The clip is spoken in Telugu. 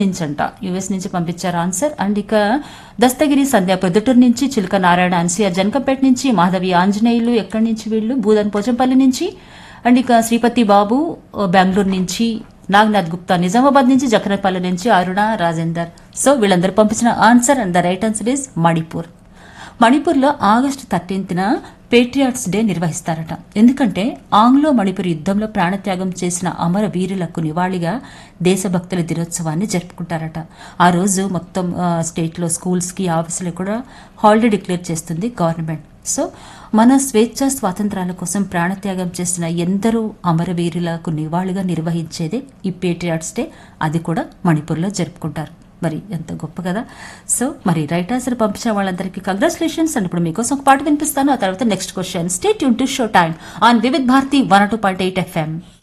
నుంచి అంట యుఎస్ నుంచి పంపించారు ఆన్సర్ అండ్ ఇక దస్తగిరి సంధ్య ప్రొద్దుటూరు నుంచి చిలుక నారాయణ అన్సియర్ జనకంపేట నుంచి మాధవి ఆంజనేయులు ఎక్కడి నుంచి వీళ్ళు భూదన్ పోచంపల్లి నుంచి అండ్ ఇక శ్రీపతి బాబు ఆ, బెంగళూరు నుంచి నాగనాథ్ గుప్తా నిజామాబాద్ నుంచి జకరపల్లి నుంచి అరుణ రాజేందర్ సో వీళ్ళందరూ పంపించిన answer and the right answer is Manipur మణిపూర్లో ఆగస్టు థర్టీన్త్న పేట్రియాట్స్ డే నిర్వహిస్తారట ఎందుకంటే ఆంగ్లో మణిపూర్ యుద్ధంలో ప్రాణత్యాగం చేసిన అమర వీరులకు నివాళిగా దేశభక్తుల దినోత్సవాన్ని జరుపుకుంటారట ఆ రోజు మొత్తం ఆ, స్టేట్లో స్కూల్స్కి ఆఫీసులకు కూడా హాలిడే డిక్లేర్ చేస్తుంది గవర్నమెంట్ సో మన స్వేచ్ఛ స్వాతంత్రాల కోసం ప్రాణత్యాగం చేసిన ఎందరో అమరవీరులకు నివాళిగా నిర్వహించేదే ఈ పేట్రియాట్స్ డే అది కూడా మణిపూర్లో జరుపుకుంటారు మరి ఎంత గొప్ప కదా సో మరి రైట్ ఆన్సర్ పంపించిన వాళ్ళందరికీ కంగ్రాచులేషన్స్ అండ్ ఇప్పుడు మీకోసం ఒక పాట వినిపిస్తాను ఆ తర్వాత నెక్స్ట్ క్వశ్చన్ స్టేట్ యూన్ to show time on Vividh Bharati one two point eight FM